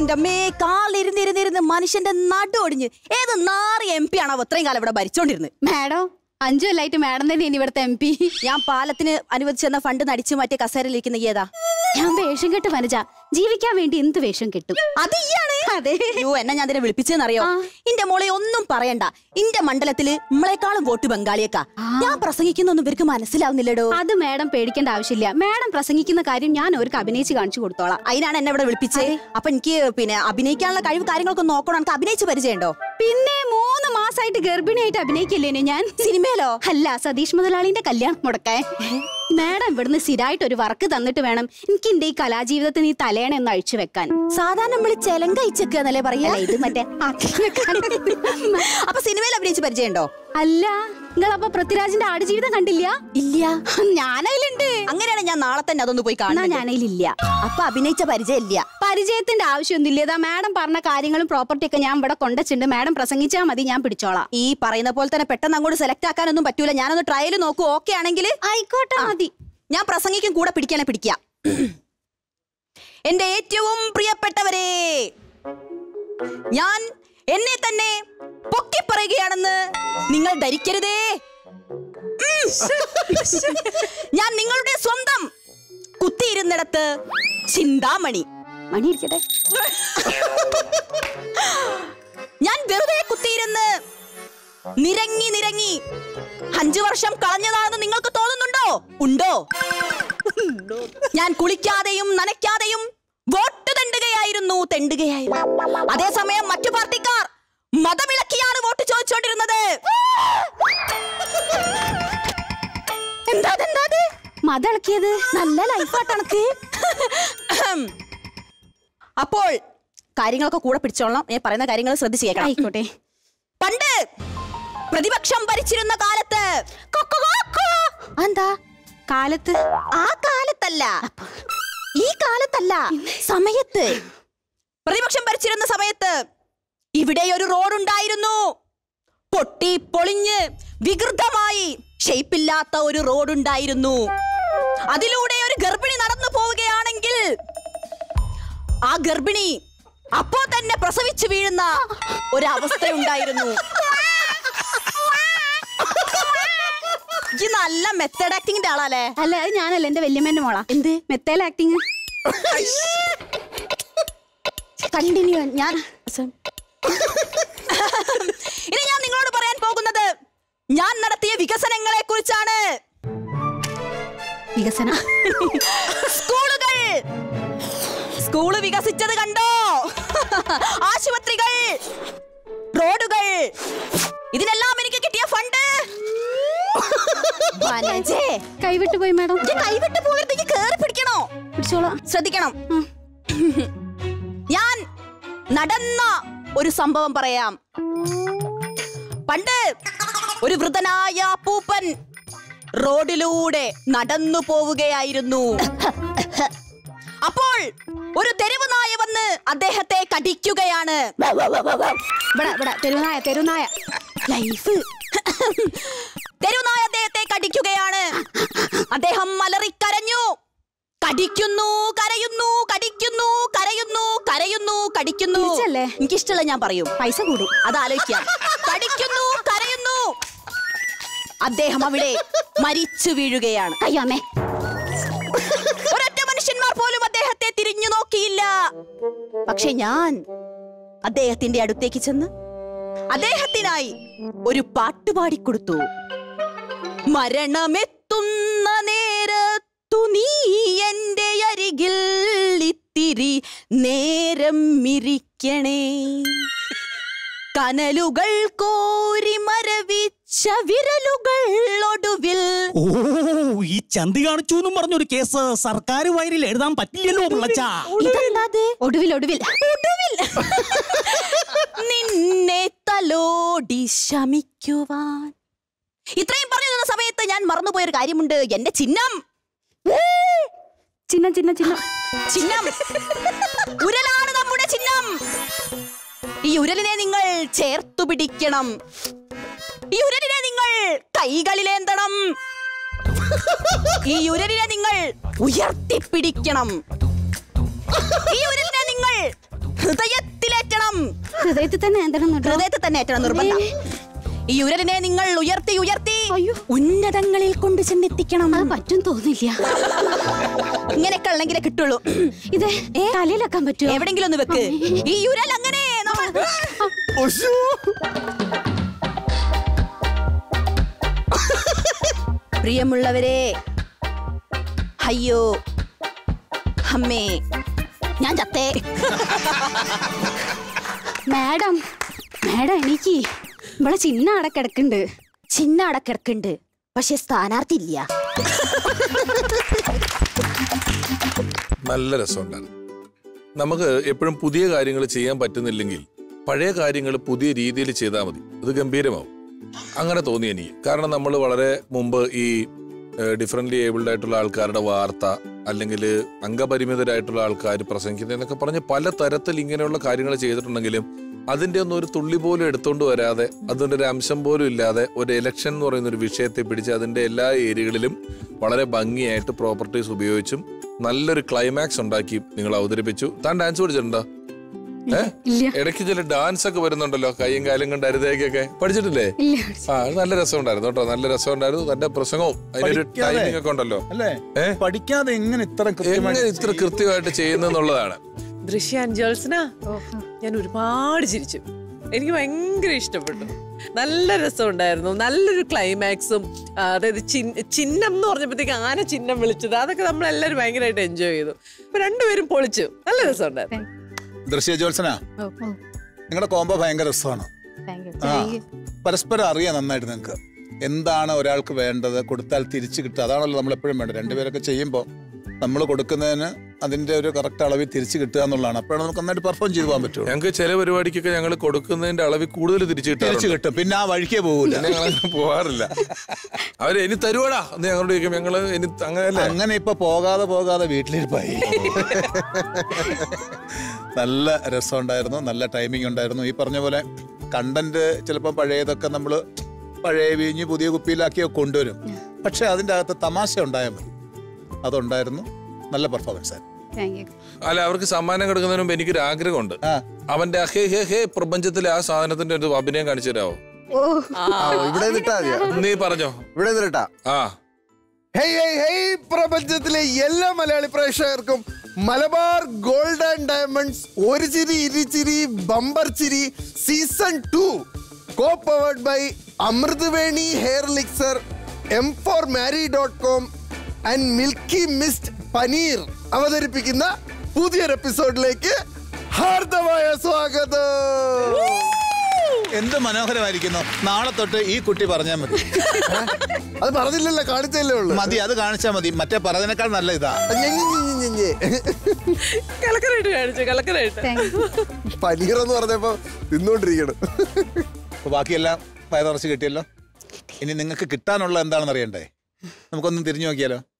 എന്റെ അമ്മേ കാലിരുന്നിരുന്നിരുന്ന് മനുഷ്യന്റെ നടു ഒടിഞ്ഞ് ഏത് നാറി എം പി ആണോ ഇത്രയും കാലം ഇവിടെ ഭരിച്ചോണ്ടിരുന്നത് മാഡം അഞ്ചു കൊല്ലായിട്ട് മാഡം തന്നെയാണ് ഇവിടുത്തെ എം പി ഞാൻ പാലത്തിന് അനുവദിച്ചെന്ന ഫണ്ട് നടിച്ചു മാറ്റിയ കസേരയിലിരിക്കുന്ന ഏതാ ഞാൻ വേഷം കെട്ട് വനജ ജീവിക്കാൻ വേണ്ടി എന്ത് വേഷം കെട്ടും അത് ഇയാണ് അതെ അയ്യോ എന്നെ ഞാൻ അതിനെ വിളിപ്പിച്ചെന്നറിയോ ആ. ഇന്റെ മോളെ ഒന്നും പറയണ്ട ഇന്റെ മണ്ഡലത്തില് നമ്മളെക്കാളും വോട്ട് ബംഗാളിയേക്കാ ഞാൻ പ്രസംഗിക്കുന്നൊന്നും ഇവർക്ക് മനസ്സിലാവുന്നില്ലടോ അത് മാഡം പേടിക്കേണ്ട ആവശ്യമില്ല മാഡം പ്രസംഗിക്കുന്ന കാര്യം ഞാൻ അവർക്ക് അഭിനയിച്ച് കാണിച്ചു കൊടുത്തോളാം അതിനാണ് എന്നെ ഇവിടെ വിളിപ്പിച്ചത് അപ്പൊ എനിക്ക് പിന്നെ അഭിനയിക്കാനുള്ള കഴിവ് കാര്യങ്ങളൊക്കെ നോക്കണം എനിക്ക് അഭിനയിച്ച് പരിചയമുണ്ടോ പിന്നെ മൂന്ന് മാസമായിട്ട് ഗർഭിണിയായിട്ട് അഭിനയിക്കില്ലേനു ഞാൻ സിനിമയിലോ അല്ല സതീഷ് മുതലാളിന്റെ കല്യാണം മുടക്കാൻ മാഡം ഇവിടുന്ന് സ്ഥിരമായിട്ട് ഒരു വർക്ക് തന്നിട്ട് വേണം എനിക്ക് എന്റെ ഈ കലാജീവിതത്തിൽ നീ തലേണ ഒന്ന് അഴിച്ചു വെക്കാൻ സാധാരണ നമ്മള് ചെലങ്കയിച്ചൊക്കെ എന്നല്ലേ പറയാ അല്ല, ഇത് മറ്റേ ആക്കി വെക്കാൻ. അപ്പൊ സിനിമയിൽ അഭിനയിച്ച് പരിചയമുണ്ടോ അല്ല നിങ്ങളപ്പൊ പൃഥ്വിരാജിന്റെ ആടുജീവിതം കണ്ടില്ല ഇല്ല ഞാനതിലുണ്ട് അങ്ങനെയാണ് ഞാൻ നാളെ തന്നെ അതൊന്ന് പോയി എന്നാ കാണാൻ ഞാനതിലില്ല അപ്പൊ അഭിനയിച്ച പരിചയം ഇല്ല പരിചയത്തിന്റെ ആവശ്യമൊന്നുമില്ല ഇതാ മാഡം പറഞ്ഞ കാര്യങ്ങളും പ്രോപ്പർട്ടി ഒക്കെ ഞാൻ ഇവിടെ കൊണ്ടുവച്ചിട്ടുണ്ട് മാഡം പ്രസംഗിച്ചാൽ മതി ഞാൻ പിടിച്ചോളാം ഈ പറയുന്ന പോലെ തന്നെ പെട്ടെന്ന് അങ്ങോട്ട് സെലക്ട് ആക്കാനൊന്നും പറ്റൂല ഞാനൊന്ന് ട്രയൽ നോക്കൂ ഓക്കെ ആണെങ്കിൽ ആയിക്കോട്ടെ മതി ഞാൻ പ്രസംഗിക്കും കൂടെ പിടിക്കാനെ പിടിക്കാം എന്റെ ഏറ്റവും പ്രിയപ്പെട്ടവരെ ഞാൻ എന്നെ തന്നെ പൊക്കി പറയുകയാണെന്ന് നിങ്ങൾ ധരിക്കരുതേ ഉം. ഞാൻ നിങ്ങളുടെ സ്വന്തം കുത്തിയിരുന്നിടത്ത് ചിന്താമണി മണി ഇരിക്കട്ടെ ഞാൻ വെറുതെ കുത്തിയിരുന്ന് നിരങ്ങി നിരങ്ങി അഞ്ചു വർഷം കളഞ്ഞതാണെന്ന് നിങ്ങൾക്ക് തോന്നുന്നുണ്ടോ ഉണ്ടോ ഞാൻ കുളിക്കാതെയും നനയ്ക്കാതെയും വോട്ട് തെണ്ടുകയായിരുന്നു തെണ്ടുകയായിരുന്നു അതേസമയം മറ്റു പാർട്ടിക്കാർ മതമിളക്കിയാണ് വോട്ട് ചോദിച്ചോണ്ടിരുന്നത് എന്താ എന്താ മതിളക്കിയത് നല്ല ലൈഫാട്ടണക്ക് അപ്പോൾ കാര്യങ്ങളൊക്കെ കൂടെ പിടിച്ചോളാം ഞാൻ പറയുന്ന കാര്യങ്ങൾ ശ്രദ്ധിച്ച് കേൾക്കണം ആയിക്കോട്ടെ പണ്ട് പ്രതിപക്ഷം ഭരിച്ചിരുന്ന കാലത്ത് കൊക്കോ കൊക്കോ. എന്താ കാലത്ത് ആ കാലത്തല്ല ഈ കാലത്തല്ല സമയത്ത് പ്രതിപക്ഷം ഭരിച്ചിരുന്ന സമയത്ത് ഇവിടെ ഒരു റോഡ് ഉണ്ടായിരുന്നു പൊട്ടി പൊളിഞ്ഞ് വികൃതമായി ഷേപ്പില്ലാത്ത ഒരു റോഡ് ഉണ്ടായിരുന്നു അതിലൂടെ ഒരു ഗർഭിണി നടന്നു പോവുകയാണെങ്കിൽ ആ ഗർഭിണി അപ്പോ തന്നെ പ്രസവിച്ചു വീഴുന്ന ഒരവസ്ഥയുണ്ടായിരുന്നു ഈ നല്ല മെത്തേഡ് ആക്ടിങ്ങിന്റെ ആളല്ലേ അല്ല അത് ഞാനല്ല എന്റെ വല്യമ്മേന്റെ മോളാ എന്ത് മെത്തേൽ ആക്ടിങ് കണ്ടിന്യൂ ഞാൻ ഇനി ഞാൻ നിങ്ങളോട് പറയാൻ പോകുന്നത് ഞാൻ നടത്തിയ വികസനങ്ങളെ കുറിച്ചാണ് വികസനം സ്കൂളുകൾ സ്കൂള് വികസിച്ചത് കണ്ടോ ആശുപത്രികൾ റോഡുകൾ ഇതിനെല്ലാം എനിക്ക് കിട്ടിയ ഫണ്ട് വനജേ, കൈവിട്ട് പോയി മാഡം ഇത് കൈവിട്ട് പോകരുതെങ്കിൽ കേറി പിടിക്കണോ പിടിച്ചോളാം ശ്രദ്ധിക്കണം ഉം. ഞാൻ നടന്ന ഒരു സംഭവം പറയാം പണ്ട് ഒരു വൃതനായ പൂപ്പൻ റോഡിലൂടെ നടന്നു പോവുകയായിരുന്നു അപ്പോൾ ഒരു തെരുവ് നായ വന്ന് അദ്ദേഹത്തെ കടിക്കുകയാണ് ഇവിടെ ഇവിടെ തെരുനായ തെരുനായ ലൈഫ് തെരുവുനായ അദ്ദേഹത്തെ കടിക്കുകയാണ് അദ്ദേഹം മലറിക്കരഞ്ഞു കടിക്കുന്നു കരയുന്നു കടിക്കുന്നു കരയുന്നു കരയുന്നു കടിക്കുന്നു തിരിച്ചല്ലേ? എനിക്കിഷ്ടമുള്ള ഞാൻ പറയും പൈസ കൂടും അത് ആലോചിക്കാം കടിക്കുന്നു കരയുന്നു അദ്ദേഹം അവിടെ മരിച്ചു വീഴുകയാണ് അയ്യോ അമ്മേ ഒരൊറ്റ മനുഷ്യന്മാർ പോലും അദ്ദേഹത്തെ തിരിഞ്ഞു നോക്കിയില്ല പക്ഷെ ഞാൻ അദ്ദേഹത്തിന്റെ അടുത്തേക്ക് ചെന്ന് അദ്ദേഹത്തിനായി ഒരു പാട്ട് പാടിക്കൊടുത്തു മരണമെത്തുന്ന നേരത്തു നീ എന്റെ അരികിൽ ഇത്തിരി നേരം ഇരിക്കണേ കനലുകൾ കോരി മരവിച്ച വിരലുകൾ ഒടുവിൽ ഓ ഈ ചന്തി കാണിച്ചു എന്നും പറഞ്ഞൊരു കേസ് സർക്കാർ വയറിൽ എഴുതാൻ പറ്റില്ലല്ലോ പിള്ളച്ച ഇതെന്താത് ഒടുവിൽ ഒടുവിൽ ഒടുവിൽ നിന്നെ തലോടി ശമിക്കുവാൻ ഇത്രയും പറഞ്ഞു തന്ന സമയത്ത് ഞാൻ മറന്നുപോയൊരു കാര്യമുണ്ട് എന്റെ ചിഹ്നം ചിഹ്നം ചിഹ്നം ചിഹ്നം ചിഹ്നം ഉരലാണ് നമ്മുടെ ചിഹ്നം ഈ ഉരലിനെ നിങ്ങൾ ചേർത്തു പിടിക്കണം ഈ ഉരലിനെ നിങ്ങൾ കൈകളിലേന്തണം ഈ ഉരലിനെ നിങ്ങൾ ഉയർത്തിപ്പിടിക്കണം ഈ ഉരലിനെ നിങ്ങൾ ഹൃദയത്തിലേറ്റണം ഹൃദയത്തിൽ തന്നെ എന്തെങ്കിലും ഹൃദയത്തിൽ തന്നെ ഏറ്റണം നിർബന്ധം ഈ ഉരലിനെ നിങ്ങൾ ഉയർത്തി ഉയർത്തി അയ്യോ. ഉന്നതങ്ങളിൽ കൊണ്ടു ചെന്നെത്തിക്കണം അത് പറ്റും തോന്നില്ല ഇങ്ങനെയൊക്കെ ഉള്ളെങ്കിലേ കിട്ടുള്ളൂ ഇത് തലയിലാക്കാൻ പറ്റുമോ എവിടെങ്കിലും ഒന്ന് വെക്ക് ഈ ഉരൽ അങ്ങനെ നമ്മൾ പ്രിയമുള്ളവരെ അയ്യോ അമ്മേ ഞാൻ ചത്തേ മാഡം മാഡം എനിക്ക് ഇവിടെ ചിന്ന അവിടെ കിടക്കുന്നുണ്ട് ചിന്ന അവിടെ കിടക്കുന്നുണ്ട് പക്ഷെ സ്ഥാനാർത്ഥി ഇല്ല നല്ല രസമുണ്ടായിരുന്നു നമുക്ക് എപ്പോഴും പുതിയ കാര്യങ്ങൾ ചെയ്യാൻ പറ്റുന്നില്ലെങ്കിൽ പഴയ കാര്യങ്ങൾ പുതിയ രീതിയിൽ ചെയ്താൽ മതി അത് ഗംഭീരമാവും അങ്ങനെ തോന്നി എനിക്ക് കാരണം നമ്മൾ വളരെ മുമ്പ് ഈ ഡിഫറെൻ്റ്ലി ഏബിൾഡ് ആയിട്ടുള്ള ആൾക്കാരുടെ വാർത്ത അല്ലെങ്കിൽ അംഗപരിമിതരായിട്ടുള്ള ആൾക്കാർ പ്രസംഗിക്കുന്നത് എന്നൊക്കെ പറഞ്ഞ് പല തരത്തിൽ ഇങ്ങനെയുള്ള കാര്യങ്ങൾ ചെയ്തിട്ടുണ്ടെങ്കിലും അതിന്റെ ഒന്നും ഒരു തുള്ളി പോലും എടുത്തുകൊണ്ട് വരാതെ അതിന്റെ ഒരു അംശം പോലും ഇല്ലാതെ ഒരു ഇലക്ഷൻ എന്ന് പറയുന്ന ഒരു വിഷയത്തെ പിടിച്ച് അതിന്റെ എല്ലാ ഏരിയകളിലും വളരെ ഭംഗിയായിട്ട് പ്രോപ്പർട്ടീസ് ഉപയോഗിച്ചും നല്ലൊരു ക്ലൈമാക്സ് ഉണ്ടാക്കി നിങ്ങൾ അവതരിപ്പിച്ചു താൻ ഡാൻസ് പഠിച്ചിട്ടുണ്ടോ ഏ ഇല്ല ഇടയ്ക്ക് ചില ഡാൻസ് ഒക്കെ വരുന്നുണ്ടല്ലോ കൈയും കാലും കൊണ്ട് അരുതേക്കൊക്കെ പഠിച്ചിട്ടില്ലേ ഇല്ല ആ അത് നല്ല രസമുണ്ടായിരുന്നു കേട്ടോ നല്ല രസമുണ്ടായിരുന്നു തന്റെ പ്രസംഗവും അതിനൊരു പഠിക്കാതെ. ടൈമിംഗ് ഒക്കെ ഉണ്ടല്ലോ അല്ലേ ഏ? പഠിക്കാതെ എങ്ങനെ ഇത്ര എങ്ങനെ കൃത്യമായിട്ട് ഇത്ര കൃത്യമായിട്ട് ചെയ്യുന്നെന്നുള്ളതാണ് ദൃശ്യ ജോൾസന ഞാൻ ഒരുപാട് ചിരിച്ചു എനിക്ക് ഭയങ്കര ഇഷ്ടപ്പെട്ടു നല്ല രസമുണ്ടായിരുന്നു നല്ലൊരു ക്ലൈമാക്സും ആ, അതായത് ചിൻ- ചിഹ്നം എന്ന് പറഞ്ഞപ്പോഴത്തേക്ക് ആന ചിഹ്നം വിളിച്ചത് അതൊക്കെ നമ്മളെല്ലാവരും ഭയങ്കരമായിട്ട് എൻജോയ് ചെയ്തു അപ്പൊ രണ്ടുപേരും പൊളിച്ചു നല്ല രസമുണ്ടായിരുന്നു ദൃശ്യ ജോത്സന നിങ്ങളുടെ കോംബോ ഭയങ്കര രസമാണ് ആ പരസ്പരം അറിയാം നന്നായിട്ട് നിങ്ങൾക്ക് എന്താണ് ഒരാൾക്ക് വേണ്ടത് കൊടുത്താൽ തിരിച്ചു കിട്ടുക അതാണല്ലോ നമ്മൾ എപ്പോഴും വേണ്ടത് രണ്ടുപേരൊക്കെ ചെയ്യുമ്പോൾ നമ്മൾ കൊടുക്കുന്നതിന് അതിന്റെ ഒരു കറക്റ്റ് അളവിൽ തിരിച്ചു കിട്ടുക എന്നുള്ളതാണ് അപ്പോഴാണ് നമുക്ക് നന്നായിട്ട് പെർഫോം ചെയ്തു പോകാൻ പറ്റുള്ളൂ ഞങ്ങൾക്ക് ചില പരിപാടിക്കൊക്കെ ഞങ്ങൾ കൊടുക്കുന്നതിന്റെ അളവിൽ കൂടുതൽ തിരിച്ചു തിരിച്ചു കിട്ടാറുണ്ട് കിട്ടും പിന്നെ ആ വഴിക്കേ പോകൂല പിന്നെ ഞങ്ങൾ പോവാറില്ല അവര് ഇനി തരുവാടാ എന്ന് ഞങ്ങളോട് ചോദിക്കും ഞങ്ങള് ഇനി അങ്ങനെയല്ലേ അങ്ങനെ ഇപ്പൊ പോകാതെ പോകാതെ വീട്ടിലിരിപ്പായി നല്ല രസമുണ്ടായിരുന്നു നല്ല ടൈമിംഗ് ഉണ്ടായിരുന്നു ഈ പറഞ്ഞ പോലെ കണ്ടന്റ് ചിലപ്പോൾ പഴയതൊക്കെ നമ്മൾ പഴയ വീഞ്ഞ് പുതിയ കുപ്പിയിലാക്കിയൊക്കെ കൊണ്ടുവരും പക്ഷെ അതിൻ്റെ അകത്ത് തമാശ ഉണ്ടായാൽ മതി അതുണ്ടായിരുന്നു നല്ല പെർഫോമൻസ് ആയിരുന്നു താങ്ക് യു അല്ല അവർക്ക് സമ്മാനം കൊടുക്കുന്നതിന് മുമ്പ് എനിക്കൊരു ആഗ്രഹമുണ്ട് ആ അവന്റെ ഹേ ഹേ ഹേ പ്രപഞ്ചത്തിലെ ആ സാധനത്തിന്റെ ഒരു അഭിനയം കാണിച്ചു തരാമോ ഓ ആ, ഇവിടെ നിന്നിട്ടാ മതിയോ? നീ പറഞ്ഞോ ഇവിടെ നിന്നിട്ടാ ആ ഹേയ് ഹേയ് ഹേയ് പ്രപഞ്ചത്തിലെ എല്ലാ മലയാളി പ്രേക്ഷകർക്കും മലബാർ ഗോൾഡ് ആൻഡ് ഡയമണ്ട്സ് ഒരു ചിരി ഇരുചിരി ബമ്പർ ചിരി season two co powered by Amruthaveni hair elixir M four marry dot com and Milky Mist paneer അവതരിപ്പിക്കുന്ന പുതിയൊരു എപ്പിസോഡിലേക്ക് ഹാർദമായ സ്വാഗതം എന്ത് മനോഹരമായിരിക്കുന്നു നാളെ തൊട്ട് ഈ കുട്ടി പറഞ്ഞാൽ മതി അത് പറഞ്ഞില്ലല്ലോ കാണിച്ചല്ലേ ഉള്ളൂ മതി അത് കാണിച്ചാൽ മതി മറ്റേ പറഞ്ഞതിനേക്കാൾ നല്ല ഇതാ ഞെ, ഞെ, ഞെ, ഞെ, ഞെ. കലക്കറായിട്ട് കാണിച്ചു കലക്കറായിട്ട് താങ്ക് യു പനീർ എന്ന് പറഞ്ഞപ്പോ തിന്നോണ്ടിരിക്കണം അപ്പൊ ബാക്കിയെല്ലാം വയറിറച്ച് കിട്ടിയല്ലോ ഇനി നിങ്ങൾക്ക് കിട്ടാനുള്ള എന്താണെന്ന് അറിയണ്ടേ നമുക്കൊന്നും തിരിഞ്ഞു നോക്കിയാലോ